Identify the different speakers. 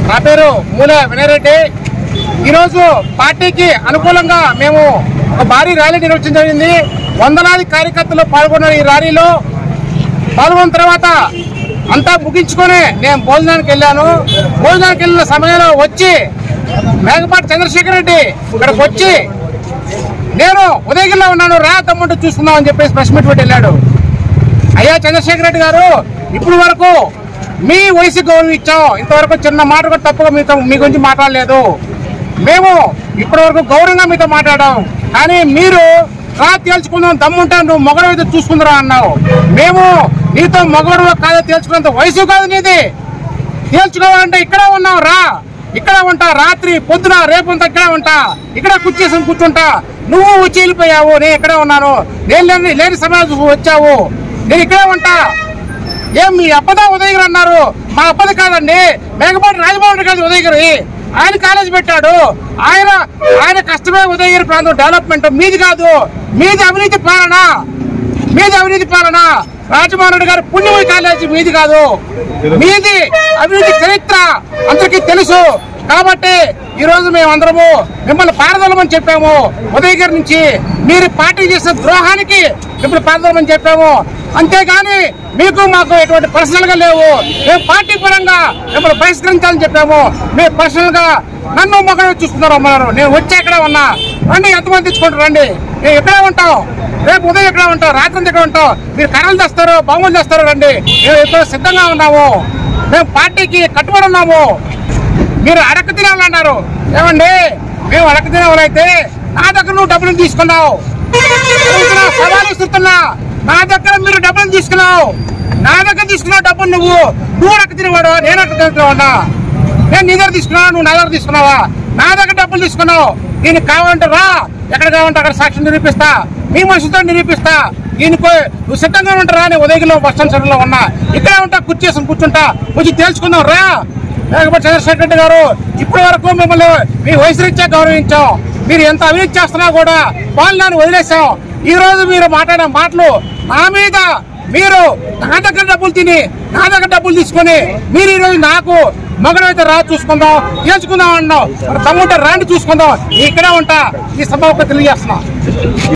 Speaker 1: నా పేరు మూల వినయరెడ్డి ఈరోజు పార్టీకి అనుకూలంగా మేము ఒక భారీ ర్యాలీ నిర్వహించడం జరిగింది వందలాది కార్యకర్తలు పాల్గొన్నారు ఈ ర్యాలీలో పాల్గొన్న తర్వాత అంతా ముగించుకొని నేను భోజనానికి వెళ్ళాను భోజనానికి వెళ్ళిన సమయంలో వచ్చి మేకపాటి చంద్రశేఖర్ రెడ్డి ఇక్కడికి వచ్చి నేను ఉదయగిరిలో ఉన్నాను రా తమ్ముంటూ చూసుకుందాం అని చెప్పేసి ప్రెస్ మీట్ పెట్టి వెళ్ళాడు అయ్యా చంద్రశేఖర్ రెడ్డి గారు ఇప్పుడు వరకు మీ వయసు గౌరవం ఇచ్చాం ఇంతవరకు చిన్న మాట కూడా తప్పుగా మీతో మీ గురించి మాట్లాడలేదు మేము ఇప్పటి వరకు గౌరవంగా మీతో మాట్లాడాం కానీ మీరు రా తేల్చుకుందాం దమ్ముంటా నువ్వు మొగడు అయితే చూసుకుందరా అన్నావు మేము నీతో మొగడు కాదో తేల్చుకున్నంత వయసు కాదు నీది తేల్చుకోవాలంటే ఇక్కడే ఉన్నావు రా ఇక్కడ ఉంటా రాత్రి పొద్దున రేపంతా ఇక్కడే ఉంటా ఇక్కడ కూర్చేసి కూర్చుంటా నువ్వు వచ్చి వెళ్ళిపోయావు నేను ఇక్కడే ఉన్నాను నేను లేని లేని సమయం చూసి వచ్చావు నేను ఇక్కడే ఉంటా ఏం మీ అబ్బదా ఉదయగిరి అన్నారు మా అబ్బది కాదండి మేకపాటి రాజమోహన్ రెడ్డి కాదు ఉదయగిరి ఆయన కాలేజ్ పెట్టాడు ఆయన ఆయన కష్టమే ఉదయగిరి ప్రాంతం డెవలప్మెంట్ మీది కాదు మీది అవినీతి పాలన మీది అవినీతి పాలన రాజమోహన్ రెడ్డి గారి పుణ్యమయ కాలేజీ మీది కాదు మీది అవినీతి చరిత్ర అందరికీ తెలుసు కాబట్టి ఈ రోజు మేము అందరము మిమ్మల్ని పారదలమని చెప్పాము ఉదయగిరి నుంచి మీరు పార్టీ చేసిన ద్రోహానికి మిమ్మల్ని పారదలమని చెప్పాము అంతేగాని మీకు మాకు ఎటువంటి పర్సనల్ గా లేవు మేము పార్టీ పరంగా మిమ్మల్ని బహిష్కరించాలని చెప్పాము మీరు పర్సనల్ గా నన్ను మొక్కలు చూస్తున్నారు అమ్మన్నారు నేను వచ్చి ఎక్కడ ఉన్నా రండి ఎంతమంది తెచ్చుకుంటారు రండి నేను ఎక్కడే ఉంటాం రేపు ఉదయం ఎక్కడ ఉంటాం రాత్రి అంతా ఎక్కడ ఉంటాం మీరు కర్రలు తెస్తారు బొమ్మలు తెస్తారు రండి మేము ఎప్పుడు సిద్ధంగా ఉన్నాము మేము పార్టీకి కట్టుబడి ఉన్నాము మీరు అడక తినాలన్నారు ఏమండి మేము అడక తినేవాళ్ళైతే నా దగ్గర నువ్వు డబ్బులు తీసుకున్నావు అడుగుతున్నా, సవాలు ఇస్తున్నా నా దగ్గర మీరు డబ్బులు తీసుకున్నావు నా దగ్గర తీసుకున్నావు డబ్బులు నువ్వు నువ్వు అడక తినేవాడు నేను అడక తినేవాడా నేను నీ దగ్గర తీసుకున్నావా నువ్వు నా దగ్గర తీసుకున్నావా నా దగ్గర డబ్బులు తీసుకున్నావు దీనికి కావాలంటే రా ఎక్కడ కావాలంటే అక్కడ సాక్ష్యం నిరూపిస్తా మీ మనుషులతో నిరూపిస్తా దీనికి నువ్వు సిద్ధంగా ఉంటారా నేను ఉదయగిరిలో బస్ స్టాండ్ సెంటర్లో ఉన్నా ఇక్కడే ఉంటా కుర్చీ వేసుకుని కూర్చుంటా వచ్చి తేల్చుకుందాం రా లేకపోతే చంద్రశేఖర్ రెడ్డి గారు ఇప్పటి వరకు మిమ్మల్ని మీ వయసు రీత్యా గౌరవించాం మీరు ఎంత అవినీతి చేస్తున్నా కూడా వాళ్ళని వదిలేసాం ఈ రోజు మీరు మాట్లాడే మాటలు నా మీద మీరు నా దగ్గర డబ్బులు తిని నా దగ్గర డబ్బులు తీసుకొని మీరు ఈ రోజు నాకు మగడు అయితే రా చూసుకుందాం తేల్చుకుందాం అన్నావు మరి తమ్ముంటే రాండి చూసుకుందాం ఇక్కడే ఉంటా ఈ సభ తెలియజేస్తున్నా